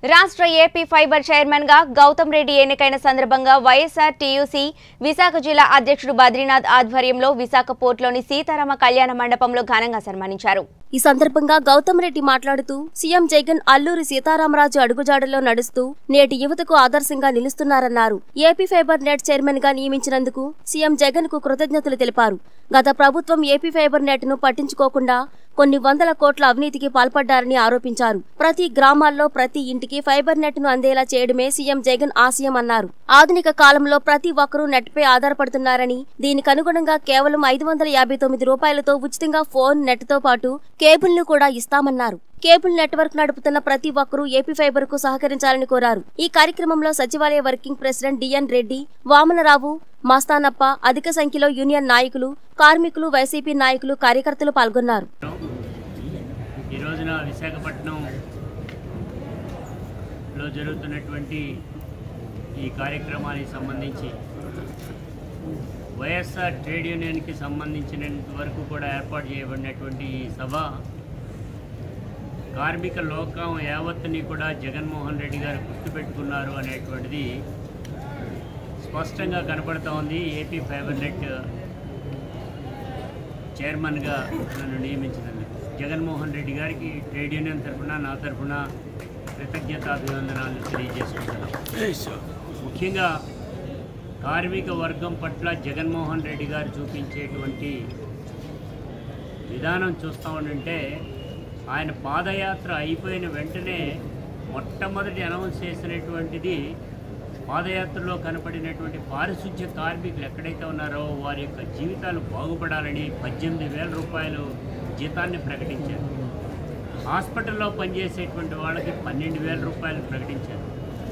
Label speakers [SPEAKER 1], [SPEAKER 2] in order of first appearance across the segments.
[SPEAKER 1] రాష్ట్ర AP fibre chairman గా గౌతమ్ రెడ్డి ఎన్నికైన సందర్భంగా వైఎస్ఆర్ టీయూసీ విశాఖ జిల్లా అధ్యక్షుడు బద్రీనాథ్ ఆధ్వర్యంలో విశాఖ పోర్టులోని సీతారామ కళ్యాణ మండపంలో ఘనంగా సన్మానించారు ఈ సందర్భంగా గౌతమ్ రెడ్డి మాట్లాడుతూ సీఎం జగన్ అల్లూరి సీతారామరాజు అడుగుజాడల్లో నడుస్తూ నేటి యువతకు ఆదర్శంగా నిలుస్తున్నారన్నారు ఏపీ ఫైబర్ నెట్ చైర్మన్ గా నియమించినందుకు సీఎం జగన్ కు కృతజ్ఞతలు తెలిపారు గత ప్రభుత్వం ఏపీ ఫైబర్ నెట్ ను పట్టించుకోకుండా కొన్ని వందల కోట్ల అవినీతికి పాల్పడ్డారని ఆరోపించారు ప్రతి గ్రామాల్లో ప్రతి ఇంటికి ఫైబర్ నెట్ ను అందేలా చేయడమే సీఎం జగన్ ఆశయం అన్నారు ఆధునిక కాలంలో ప్రతి ఒక్కరూ నెట్ పై ఆధారపడుతున్నారని దీనికి అనుగుణంగా కేవలం ఐదు వందల యాభై తొమ్మిది రూపాయలతో ఉచితంగా ఫోన్ నెట్ తో పాటు కేబుల్ ను కూడా ఇస్తామన్నారు కేబుల్ నెట్వర్క్ నడుపుతున్న ప్రతి ఒక్కరూ ఏపీ ఫైబర్ కు సహకరించాలని కోరారు ఈ కార్యక్రమంలో సచివాలయ working president DN Reddy Vamanarao Mastanappa అధిక సంఖ్యలో యూనియన్ నాయకులు కార్మికులు వైసీపీ నాయకులు కార్యకర్తలు పాల్గొన్నారు
[SPEAKER 2] ఈ రోజున విశాఖపట్నంలో జరుగుతున్నటువంటి ఈ కార్యక్రమానికి సంబంధించి వైఎస్ఆర్ ట్రేడ్ యూనియన్కి సంబంధించినంత వరకు కూడా ఏర్పాటు చేయబడినటువంటి ఈ సభ కార్మిక లోకం యావత్తుని కూడా జగన్మోహన్ రెడ్డి గారు గుర్తుపెట్టుకున్నారు అనేటువంటిది స్పష్టంగా కనపడుతూ ఉంది ఏపీ ఫైబర్ నెట్ చైర్మన్గా నన్ను నియమించినందుకు జగన్మోహన్ రెడ్డి గారికి ట్రేడ్ యూనియన్ తరఫున నా తరఫున కృతజ్ఞతాభివందనాలు తెలియజేసుకుంటున్నాను ముఖ్యంగా కార్మిక వర్గం పట్ల జగన్మోహన్ రెడ్డి గారు చూపించేటువంటి విధానం చూస్తూ ఉంటే ఆయన పాదయాత్ర అయిపోయిన వెంటనే మొట్టమొదటి అనౌన్స్ చేసినటువంటిది పాదయాత్రలో కనపడినటువంటి పారిశుధ్య కార్మికులు ఎక్కడైతే ఉన్నారో వారి యొక్క జీవితాలు బాగుపడాలని పద్దెనిమిది వేల రూపాయలు జీతాన్ని ప్రకటించారు హాస్పిటల్లో పనిచేసేటువంటి వాళ్ళకి పన్నెండు వేల రూపాయలు ప్రకటించారు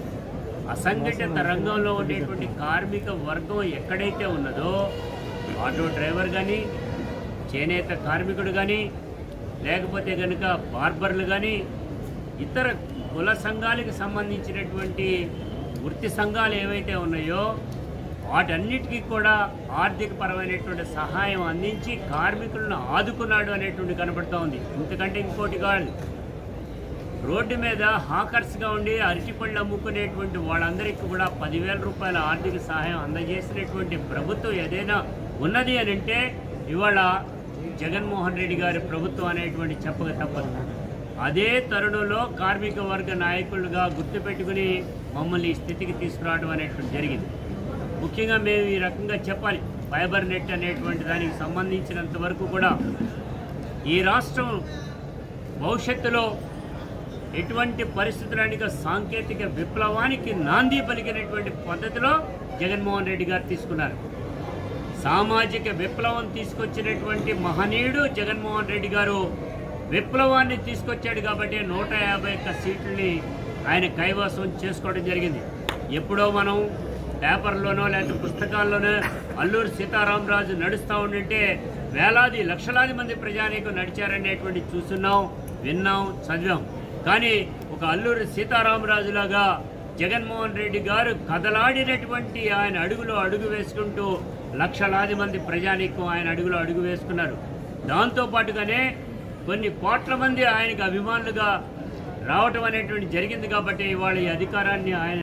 [SPEAKER 2] అసంఘటిత రంగంలో ఉండేటువంటి కార్మిక వర్గం ఎక్కడైతే ఉన్నదో ఆటో డ్రైవర్ కానీ చేనేత కార్మికుడు కానీ లేకపోతే కనుక బార్బర్లు కానీ ఇతర కుల సంఘాలకు సంబంధించినటువంటి వృత్తి సంఘాలు ఏవైతే ఉన్నాయో వాటన్నిటికీ కూడా ఆర్థిక పరమైనటువంటి సహాయం అందించి కార్మికులను ఆదుకున్నాడు అనేటువంటి కనబడుతూ ఉంది ఇంతకంటే ఇంకోటి కాదు రోడ్డు మీద హాకర్స్గా ఉండి అరటిపళ్ళు అమ్ముకునేటువంటి వాళ్ళందరికీ కూడా పదివేల రూపాయల ఆర్థిక సహాయం అందజేసినటువంటి ప్రభుత్వం ఏదైనా ఉన్నది అని అంటే ఇవాళ జగన్మోహన్ రెడ్డి గారి ప్రభుత్వం అనేటువంటి చెప్పక తప్పదు అదే తరుణంలో కార్మిక వర్గ నాయకులుగా గుర్తుపెట్టుకుని మమ్మల్ని ఈ స్థితికి తీసుకురావడం అనేటువంటి జరిగింది ముఖ్యంగా మేము ఈ రకంగా చెప్పాలి ఫైబర్ నెట్ అనేటువంటి దానికి సంబంధించినంత వరకు కూడా ఈ రాష్ట్రం భవిష్యత్తులో ఎటువంటి పరిస్థితులనిక సాంకేతిక విప్లవానికి నాంది పలికినటువంటి పద్ధతిలో జగన్మోహన్ రెడ్డి గారు తీసుకున్నారు సామాజిక విప్లవం తీసుకొచ్చినటువంటి మహనీయుడు జగన్మోహన్ రెడ్డి గారు విప్లవాన్ని తీసుకొచ్చాడు కాబట్టి నూట యాభై ఒక్క సీట్లని ఆయన కైవసం చేసుకోవడం జరిగింది ఎప్పుడో మనం పేపర్లోనో లేకపోతే పుస్తకాల్లోనో అల్లూరు సీతారామరాజు నడుస్తూ ఉండింటే వేలాది లక్షలాది మంది ప్రజానీకం నడిచారనేటువంటి చూస్తున్నాం విన్నాం చదివాం కానీ ఒక అల్లూరి సీతారామరాజులాగా జగన్మోహన్ రెడ్డి గారు కదలాడినటువంటి ఆయన అడుగులో అడుగు వేసుకుంటూ లక్షలాది మంది ప్రజానీకం ఆయన అడుగులో అడుగు వేసుకున్నారు దాంతో పాటుగానే కొన్ని కోట్ల మంది ఆయనకు అభిమానులుగా రావటం అనేటువంటి జరిగింది కాబట్టి ఇవాళ ఈ అధికారాన్ని ఆయన